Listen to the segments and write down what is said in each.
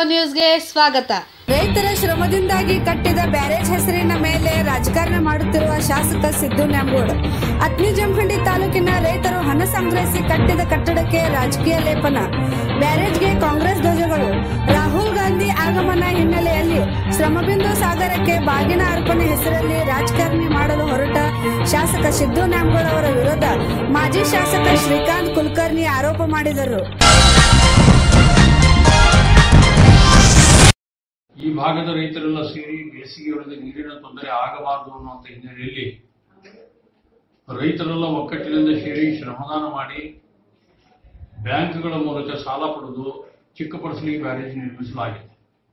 ನ್ಯೂಸ್ಗೆ ಸ್ವಾಗತ ರೈತರ ಶ್ರಮದಿಂದಾಗಿ ಕಟ್ಟಿದ ಬ್ಯಾರೇಜ್ ಹೆಸರಿನ ಮೇಲೆ ರಾಜಕಾರಣ ಮಾಡುತ್ತಿರುವ ಶಾಸಕ ಸಿದ್ದು ನ್ಯಾಮಗೌಡ ಅತ್ನಿ ಜಮಖಂಡಿ ತಾಲೂಕಿನ ರೈತರು ಹಣ ಸಂಗ್ರಹಿಸಿ ಕಟ್ಟಿದ ಕಟ್ಟಡಕ್ಕೆ ರಾಜಕೀಯ ಲೇಪನ ಬ್ಯಾರೇಜ್ಗೆ ಕಾಂಗ್ರೆಸ್ ಧ್ವಜಗಳು ರಾಹುಲ್ ಗಾಂಧಿ ಆಗಮನ ಹಿನ್ನೆಲೆಯಲ್ಲಿ ಶ್ರಮಬಿಂದು ಸಾಗರಕ್ಕೆ ಬಾಗಿನ ಅರ್ಪಣೆ ಹೆಸರಲ್ಲಿ ರಾಜಕಾರಣಿ ಮಾಡಲು ಹೊರಟ ಶಾಸಕ ಸಿದ್ದು ನ್ಯಾಮಗೌಡ ಅವರ ವಿರುದ್ಧ ಮಾಜಿ ಶಾಸಕ ಶ್ರೀಕಾಂತ್ ಕುಲಕರ್ಣಿ ಆರೋಪ ಮಾಡಿದರು ಈ ಭಾಗದ ರೈತರೆಲ್ಲ ಸೇರಿ ಬೇಸಿಗೆಯೊಳಗೆ ನೀರಿನ ತೊಂದರೆ ಆಗಬಾರದು ಅನ್ನುವಂಥ ಹಿನ್ನೆಲೆಯಲ್ಲಿ ರೈತರೆಲ್ಲ ಒಕ್ಕಟ್ಟಿನಿಂದ ಸೇರಿ ಶ್ರಮದಾನ ಮಾಡಿ ಬ್ಯಾಂಕ್ಗಳ ಮೂಲಕ ಸಾಲ ಪಡೆದು ಚಿಕ್ಕಪಡಿಸಲಿ ಬ್ಯಾರೇಜ್ ನಿರ್ಮಿಸಲಾಗಿದೆ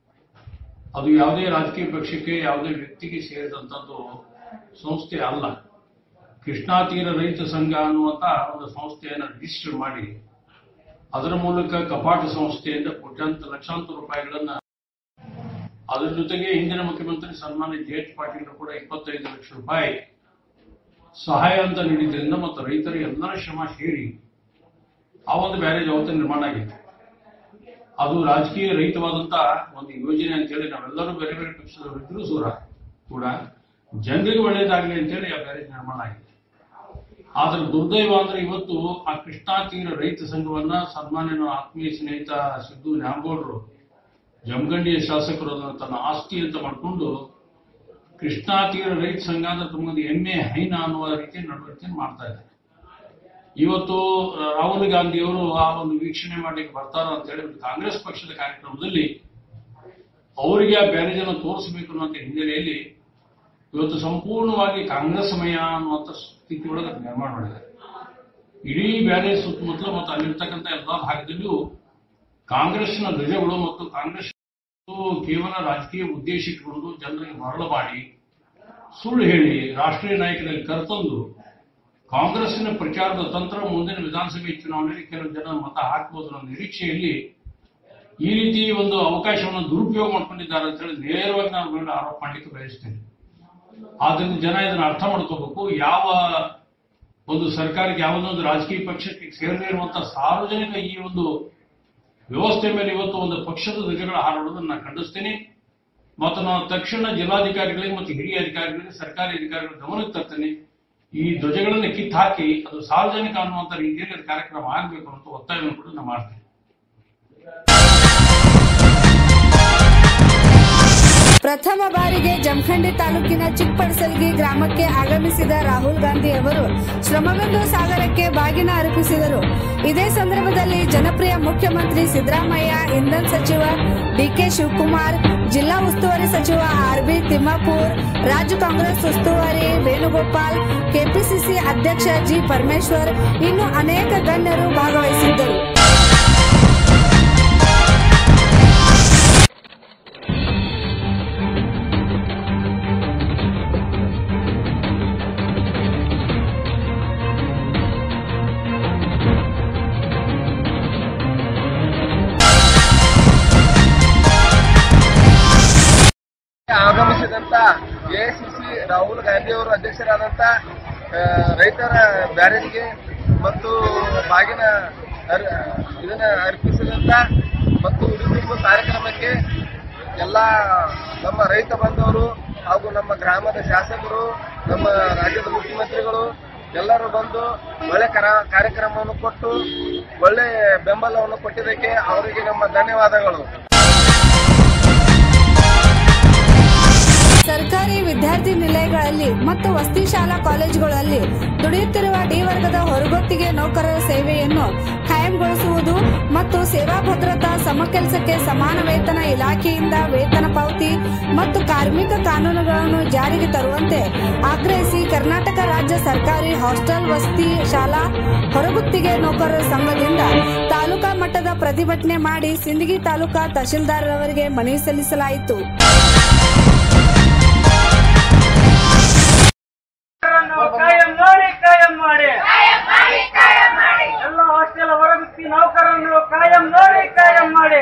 ಅದು ಯಾವುದೇ ರಾಜಕೀಯ ಪಕ್ಷಕ್ಕೆ ಯಾವುದೇ ವ್ಯಕ್ತಿಗೆ ಸೇರಿದಂಥದ್ದು ಸಂಸ್ಥೆ ಅಲ್ಲ ಕೃಷ್ಣಾ ತೀರ ರೈತ ಸಂಘ ಅನ್ನುವಂಥ ಒಂದು ಸಂಸ್ಥೆಯನ್ನು ರಿಜಿಸ್ಟರ್ ಮಾಡಿ ಅದರ ಮೂಲಕ ಕಪಾಟ ಸಂಸ್ಥೆಯಿಂದ ಕೋಟ್ಯಾಂತರ ಲಕ್ಷಾಂತರ ರೂಪಾಯಿಗಳನ್ನ ಅದರ ಜೊತೆಗೆ ಹಿಂದಿನ ಮುಖ್ಯಮಂತ್ರಿ ಸನ್ಮಾನ್ಯ ಜೆ ಎಚ್ ಪಾಟೀಲ್ ಕೂಡ ಇಪ್ಪತ್ತೈದು ಲಕ್ಷ ರೂಪಾಯಿ ಸಹಾಯ ಅಂತ ನೀಡಿದ್ರಿಂದ ಮತ್ತು ರೈತರ ಎಲ್ಲರ ಶ್ರಮ ಸೇರಿ ಆ ಒಂದು ಬ್ಯಾರೇಜ್ ಅವತ್ತು ನಿರ್ಮಾಣ ಆಗಿತ್ತು ಅದು ರಾಜಕೀಯ ರಹಿತವಾದಂತ ಒಂದು ಯೋಜನೆ ಅಂತೇಳಿ ನಾವೆಲ್ಲರೂ ಬೇರೆ ಬೇರೆ ಪಕ್ಷದವರು ಇದ್ರೂ ಸೂರ ಕೂಡ ಜನರಿಗೆ ಒಳ್ಳೆಯದಾಗಲಿ ಅಂತೇಳಿ ಆ ಬ್ಯಾರೇಜ್ ನಿರ್ಮಾಣ ಆಗಿದೆ ಆದ್ರೆ ದುರ್ದೈವ ಅಂದ್ರೆ ಇವತ್ತು ಆ ಕೃಷ್ಣಾ ತೀರ ರೈತ ಸಂಘವನ್ನ ಸನ್ಮಾನ್ಯ ಆತ್ಮೀಯ ಸ್ನೇಹಿತ ಸಿದ್ದು ನ್ಯಾಮಗೌಡರು ಜಮಖಂಡಿಯ ಶಾಸಕರು ಅದನ್ನು ತನ್ನ ಆಸ್ತಿ ಅಂತ ಮಾಡಿಕೊಂಡು ಕೃಷ್ಣಾ ತೀರ ರೈತ ಸಂಘ ಅಂದ್ರೆ ತಮಗೊಂದು ಎಮ್ಮೆ ಹೈನ ಅನ್ನುವ ರೀತಿ ನಡವಳಿಕೆ ಮಾಡ್ತಾ ಇದ್ದಾರೆ ಇವತ್ತು ಆ, ರಾಹುಲ್ ಗಾಂಧಿಯವರು ಆ ಒಂದು ವೀಕ್ಷಣೆ ಮಾಡ್ಲಿಕ್ಕೆ ಬರ್ತಾರ ಅಂತ ಹೇಳಿ ಒಂದು ಕಾಂಗ್ರೆಸ್ ಪಕ್ಷದ ಕಾರ್ಯಕ್ರಮದಲ್ಲಿ ಅವರಿಗೆ ಆ ಬ್ಯಾರೇಜ್ ಅನ್ನು ತೋರಿಸಬೇಕು ಅನ್ನುವಂಥ ಹಿನ್ನೆಲೆಯಲ್ಲಿ ಇವತ್ತು ಸಂಪೂರ್ಣವಾಗಿ ಕಾಂಗ್ರೆಸ್ಮಯ ಅನ್ನುವಂಥ ಸ್ಥಿತಿ ಒಳಗೆ ಅದು ನಿರ್ಮಾಣ ಮಾಡಿದ್ದಾರೆ ಇಡೀ ಬ್ಯಾರೇಜ್ ಸುತ್ತಮುತ್ತಲು ಮತ್ತು ಅಲ್ಲಿರ್ತಕ್ಕಂಥ ಎಲ್ಲಾ ಭಾಗದಲ್ಲಿಯೂ ಕಾಂಗ್ರೆಸ್ನ ಧ್ವಜಗಳು ಮತ್ತು ಕಾಂಗ್ರೆಸ್ ಕೇವಲ ರಾಜಕೀಯ ಉದ್ದೇಶ ಇಟ್ಟುಕೊಂಡು ಜನರಿಗೆ ಮರಳು ಮಾಡಿ ಸುಳ್ಳು ಹೇಳಿ ರಾಷ್ಟ್ರೀಯ ನಾಯಕರಲ್ಲಿ ಕರೆತಂದು ಕಾಂಗ್ರೆಸ್ಸಿನ ಪ್ರಚಾರದ ತಂತ್ರ ಮುಂದಿನ ವಿಧಾನಸಭೆ ಚುನಾವಣೆಯಲ್ಲಿ ಕೆಲವು ಜನ ಮತ ಹಾಕಬಹುದು ಅನ್ನೋ ನಿರೀಕ್ಷೆಯಲ್ಲಿ ಈ ರೀತಿ ಒಂದು ಅವಕಾಶವನ್ನು ದುರುಪಯೋಗ ಮಾಡ್ಕೊಂಡಿದ್ದಾರೆ ಅಂತ ಹೇಳಿ ನೇರವಾಗಿ ನಾನು ಮೇಲೆ ಆರೋಪ ಮಾಡಲಿಕ್ಕೆ ಬಯಸ್ತೇನೆ ಆದ್ರಿಂದ ಜನ ಇದನ್ನು ಅರ್ಥ ಮಾಡ್ಕೋಬೇಕು ಯಾವ ಒಂದು ಸರ್ಕಾರಕ್ಕೆ ಯಾವುದೊಂದು ರಾಜಕೀಯ ಪಕ್ಷಕ್ಕೆ ಸೇರದೇ ಇರುವಂತಹ ಸಾರ್ವಜನಿಕ ಈ ಒಂದು ವ್ಯವಸ್ಥೆ ಮೇಲೆ ಇವತ್ತು ಒಂದು ಪಕ್ಷದ ಧ್ವಜಗಳ ಹಾರಾಡೋದನ್ನು ನಾನು ಖಂಡಿಸ್ತೀನಿ ಮತ್ತು ನಾನು ತಕ್ಷಣ ಜಿಲ್ಲಾಧಿಕಾರಿಗಳಿಗೆ ಮತ್ತು ಹಿರಿಯ ಅಧಿಕಾರಿಗಳಿಗೆ ಸರ್ಕಾರಿ ಅಧಿಕಾರಿಗಳ ಗಮನಕ್ಕೆ ತರ್ತೇನೆ ಈ ಧ್ವಜಗಳನ್ನು ಕಿತ್ತು ಹಾಕಿ ಅದು ಸಾರ್ವಜನಿಕ ಅನ್ನುವಂಥ ರೀತಿಯಲ್ಲಿ ಅದು ಕಾರ್ಯಕ್ರಮ ಆಗಬೇಕು ಅಂತ ಒತ್ತಾಯವನ್ನು ಕೂಡ ನಾನು ಮಾಡ್ತೇನೆ ಪ್ರಥಮ ಬಾರಿಗೆ ಜಮಖಂಡಿ ತಾಲೂಕಿನ ಚಿಕ್ಕಪಡಸಲ್ಗಿ ಗ್ರಾಮಕ್ಕೆ ಆಗಮಿಸಿದ ರಾಹುಲ್ ಗಾಂಧಿ ಅವರು ಶ್ರಮಬಿಂದು ಸಾಗರಕ್ಕೆ ಬಾಗಿನ ಅರ್ಪಿಸಿದರು ಇದೇ ಸಂದರ್ಭದಲ್ಲಿ ಜನಪ್ರಿಯ ಮುಖ್ಯಮಂತ್ರಿ ಸಿದ್ದರಾಮಯ್ಯ ಇಂಧನ ಸಚಿವ ಡಿಕೆ ಶಿವಕುಮಾರ್ ಜಿಲ್ಲಾ ಉಸ್ತುವಾರಿ ಸಚಿವ ಆರ್ ಬಿ ತಿಮ್ಮಾಪುರ್ ರಾಜ್ಯ ಕಾಂಗ್ರೆಸ್ ಉಸ್ತುವಾರಿ ವೇಣುಗೋಪಾಲ್ ಕೆಪಿಸಿಸಿ ಅಧ್ಯಕ್ಷ ಜಿ ಪರಮೇಶ್ವರ್ ಇನ್ನು ಅನೇಕ ಗಣ್ಯರು ಭಾಗವಹಿಸಿದ್ದರು ಆಗಮಿಸಿದಂತ ಎಐಸಿಸಿ ರಾಹುಲ್ ಗಾಂಧಿ ಅವರು ಅಧ್ಯಕ್ಷರಾದಂತ ಆ, ರೈತರ ಬ್ಯಾರೇಜ್ಗೆ ಮತ್ತು ಬಾಗಿನ ಅರ್- ಇದನ್ನ ಅರ್ಪಿಸಿದಂತ ಮತ್ತು ಉಡುಪು ಕಾರ್ಯಕ್ರಮಕ್ಕೆ ಎಲ್ಲ ನಮ್ಮ ರೈತ ಬಂಧುವರು ಹಾಗೂ ನಮ್ಮ ಗ್ರಾಮದ ಶಾಸಕರು ನಮ್ಮ ರಾಜ್ಯದ ಮುಖ್ಯಮಂತ್ರಿಗಳು ಎಲ್ಲರೂ ಬಂದು ಒಳ್ಳೆ ಕರ ಕಾರ್ಯಕ್ರಮವನ್ನು ಕೊಟ್ಟು ಒಳ್ಳೆ ಬೆಂಬಲವನ್ನು ಕೊಟ್ಟಿದ್ದಕ್ಕೆ ಅವರಿಗೆ ನಮ್ಮ ಧನ್ಯವಾದಗಳು ಸರ್ಕಾರಿ ವಿದ್ಯಾರ್ಥಿ ನಿಲಯಗಳಲ್ಲಿ ಮತ್ತು ವಸತಿ ಶಾಲಾ ಕಾಲೇಜುಗಳಲ್ಲಿ ದುಡಿಯುತ್ತಿರುವ ಡಿ ವರ್ಗದ ಹೊರಗೊತ್ತಿಗೆ ನೌಕರರ ಸೇವೆಯನ್ನು ಖಾಯಂಗೊಳಿಸುವುದು ಮತ್ತು ಸೇವಾ ಭದ್ರತಾ ಸಮಕೆಲಸಕ್ಕೆ ಸಮಾನ ವೇತನ ಇಲಾಖೆಯಿಂದ ವೇತನ ಪಾವತಿ ಮತ್ತು ಕಾರ್ಮಿಕ ಕಾನೂನುಗಳನ್ನು ಜಾರಿಗೆ ತರುವಂತೆ ಆಗ್ರಹಿಸಿ ಕರ್ನಾಟಕ ರಾಜ್ಯ ಸರ್ಕಾರಿ ಹಾಸ್ಟೆಲ್ ವಸತಿ ಶಾಲಾ ಹೊರಗುತ್ತಿಗೆ ನೌಕರರ ಸಂಘದಿಂದ ತಾಲೂಕಾ ಮಟ್ಟದ ಪ್ರತಿಭಟನೆ ಮಾಡಿ ಸಿಂದಗಿ ತಾಲೂಕಾ ತಹಶೀಲ್ದಾರರವರಿಗೆ ಮನವಿ ಸಲ್ಲಿಸಲಾಯಿತು ನೌಕರರನ್ನು ಕಾಯಂ ಮಾಡಿ ಕಾಯಂ ಮಾಡಿ ಎಲ್ಲ ಹಾಸ್ಟೆಲ್ ಹೊರಗುತ್ತಿ ನೌಕರರನ್ನು ಕಾಯಂ ಮಾಡಿ ಕಾಯಂ ಮಾಡಿ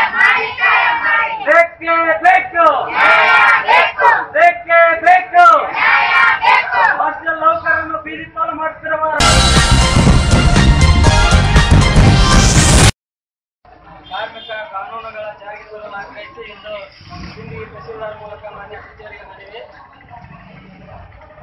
ಬೇಕೇ ಬೇಕು ಬೇಕೇ ಬೇಕು ಹಾಸ್ಟೆಲ್ ನೌಕರರನ್ನು ಬೀದಿ ಪಾಲು ಮಾಡ್ತಿರುವ ಕಾರ್ಮಿಕ ಕಾನೂನುಗಳ ಜಾರಿಗೆ ತರಲಾಗಿದೆ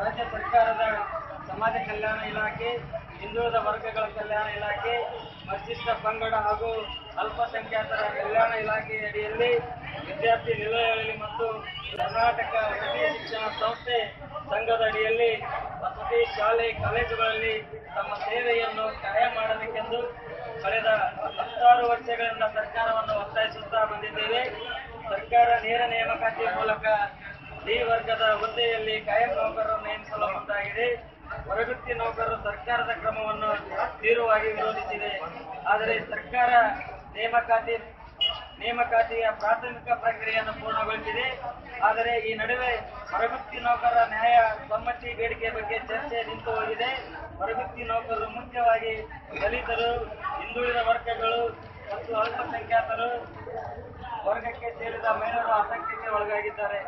ರಾಜ್ಯ ಸರ್ಕಾರದ ಸಮಾಜ ಕಲ್ಯಾಣ ಇಲಾಖೆ ಹಿಂದುಳಿದ ವರ್ಗಗಳ ಕಲ್ಯಾಣ ಇಲಾಖೆ ಪರಿಶಿಷ್ಟ ಪಂಗಡ ಹಾಗೂ ಅಲ್ಪಸಂಖ್ಯಾತರ ಕಲ್ಯಾಣ ಇಲಾಖೆ ಅಡಿಯಲ್ಲಿ ವಿದ್ಯಾರ್ಥಿ ನಿಲಯಗಳಲ್ಲಿ ಮತ್ತು ಕರ್ನಾಟಕ ವಸತಿ ಶಿಕ್ಷಣ ಸಂಸ್ಥೆ ಸಂಘದ ಅಡಿಯಲ್ಲಿ ವಸತಿ ಶಾಲೆ ಕಾಲೇಜುಗಳಲ್ಲಿ ತಮ್ಮ ಸೇವೆಯನ್ನು ಕಾಯಂ ಮಾಡಬೇಕೆಂದು ಕಳೆದ ಹತ್ತಾರು ವರ್ಷಗಳಿಂದ ಸರ್ಕಾರವನ್ನು ಒತ್ತಾಯಿಸುತ್ತಾ ಬಂದಿದ್ದೇವೆ ಸರ್ಕಾರ ನೇರ ನೇಮಕಾತಿ ಮೂಲಕ ಡಿ ವರ್ಗದ ಹುದ್ದೆಯಲ್ಲಿ ಕಾಯಂ ನೌಕರರನ್ನು ನೇಮಿಸಲು ಮುಂದಾಗಿದೆ ಹೊರಗುತ್ತಿ ನೌಕರರು ಸರ್ಕಾರದ ಕ್ರಮವನ್ನು ತೀವ್ರವಾಗಿ ವಿರೋಧಿಸಿದೆ ಆದರೆ ಸರ್ಕಾರ ನೇಮಕಾತಿ ನೇಮಕಾತಿಯ ಪ್ರಾಥಮಿಕ ಪ್ರಕ್ರಿಯೆಯನ್ನು ಪೂರ್ಣಗೊಳಿಸಿದೆ ಆದರೆ ಈ ನಡುವೆ ಹೊರಗುತ್ತಿ ನೌಕರರ ನ್ಯಾಯ ಸಮ್ಮತಿ ಬೇಡಿಕೆ ಬಗ್ಗೆ ಚರ್ಚೆ ನಿಂತು ಹೋಗಿದೆ ಹೊರಗುತ್ತಿ ನೌಕರರು ಮುಖ್ಯವಾಗಿ ದಲಿತರು ಹಿಂದುಳಿದ ವರ್ಗಗಳು ಮತ್ತು ಅಲ್ಪಸಂಖ್ಯಾತರು ವರ್ಗಕ್ಕೆ ಸೇರಿದ ಮಹಿಳೆಯರು ಆಸಕ್ತಿಗೆ ಒಳಗಾಗಿದ್ದಾರೆ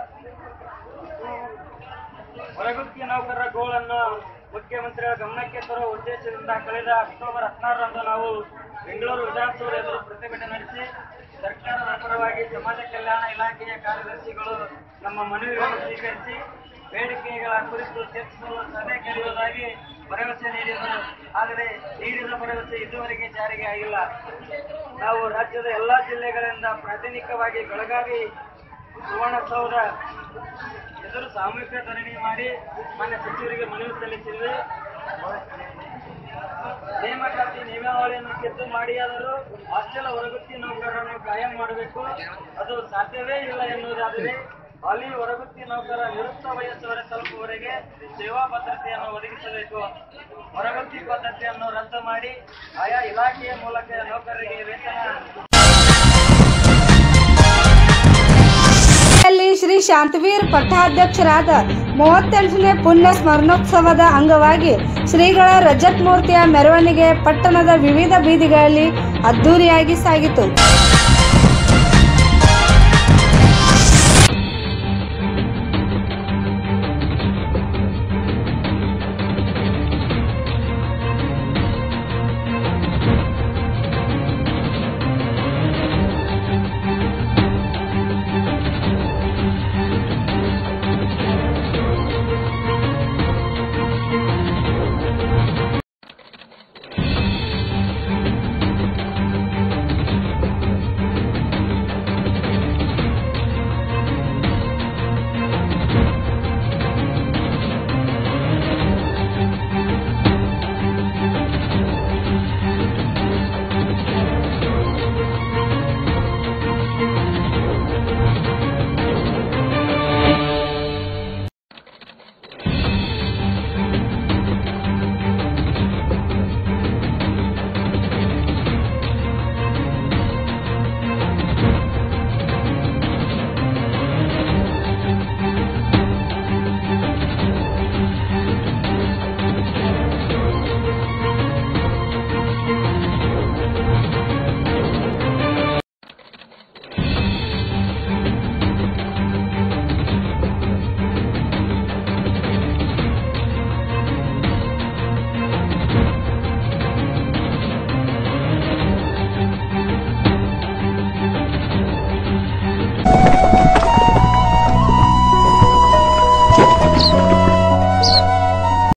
ಹೊರಗುತ್ತಿ ನೌಕರರ ಗೋಳನ್ನು ಮುಖ್ಯಮಂತ್ರಿಗಳ ಗಮನಕ್ಕೆ ತರುವ ಉದ್ದೇಶದಿಂದ ಕಳೆದ ಅಕ್ಟೋಬರ್ ಹದಿನಾರರಂದು ನಾವು ಬೆಂಗಳೂರು ವಿಧಾನಸೌಧ ಎದುರು ಪ್ರತಿಭಟನೆ ನಡೆಸಿ ಸರ್ಕಾರದ ಪರವಾಗಿ ಸಮಾಜ ಕಲ್ಯಾಣ ಇಲಾಖೆಯ ಕಾರ್ಯದರ್ಶಿಗಳು ನಮ್ಮ ಮನವಿಗಳನ್ನು ಸ್ವೀಕರಿಸಿ ಬೇಡಿಕೆಗಳ ಕುರಿತು ಚರ್ಚಿಸಲು ಸಭೆ ಕರೆಯುವುದಾಗಿ ಭರವಸೆ ನೀಡಿದರು ಆದರೆ ನೀಡಿದ ಭರವಸೆ ಇದುವರೆಗೆ ಜಾರಿಗೆ ಆಗಿಲ್ಲ ನಾವು ರಾಜ್ಯದ ಎಲ್ಲಾ ಜಿಲ್ಲೆಗಳಿಂದ ಪ್ರಾಥಮಿಕವಾಗಿ ಬೆಳಗಾವಿ ಸುವರ್ಣಸೌಧ ಎದುರು ಸಾಮೂಹಿಕ ಧರಣಿ ಮಾಡಿ ಮಾನ್ಯ ಸಚಿವರಿಗೆ ಮನವಿ ಸಲ್ಲಿಸಿದ್ವಿ ನೇಮಕಾತಿ ನಿಯಮಾವಳಿಯನ್ನು ಕೆದ್ದು ಮಾಡಿಯಾದರೂ ಹಾಸ್ಟೆಲ್ ಹೊರಗುತ್ತಿ ನೌಕರರನ್ನು ಕಾಯಂ ಮಾಡಬೇಕು ಅದು ಸಾಧ್ಯವೇ ಇಲ್ಲ ಎನ್ನುವುದಾದರೆ ಹಾಲಿ ಹೊರಗುತ್ತಿ ನೌಕರ ನಿವೃತ್ತ ವಯಸ್ಸವರೆ ತಲುಪುವವರೆಗೆ ಸೇವಾ ಭದ್ರತೆಯನ್ನು ಒದಗಿಸಬೇಕು ಹೊರಗುತ್ತಿ ಪದ್ಧತಿಯನ್ನು ರದ್ದು ಮಾಡಿ ಆಯಾ ಇಲಾಖೆಯ ಮೂಲಕ ನೌಕರರಿಗೆ ವೇತನ ಯಲ್ಲಿ ಶ್ರೀ ಶಾಂತವೀರ್ ಪಟ್ಟಾಧ್ಯಕ್ಷರಾದ ಮೂವತ್ತೆಂಟನೇ ಪುಣ್ಯ ಸ್ಮರಣೋತ್ಸವದ ಅಂಗವಾಗಿ ಶ್ರೀಗಳ ರಜತ್ ಮೂರ್ತಿಯ ಮೆರವಣಿಗೆ ಪಟ್ಟಣದ ವಿವಿಧ ಬೀದಿಗಳಲ್ಲಿ ಅದ್ದೂರಿಯಾಗಿ ಸಾಗಿತು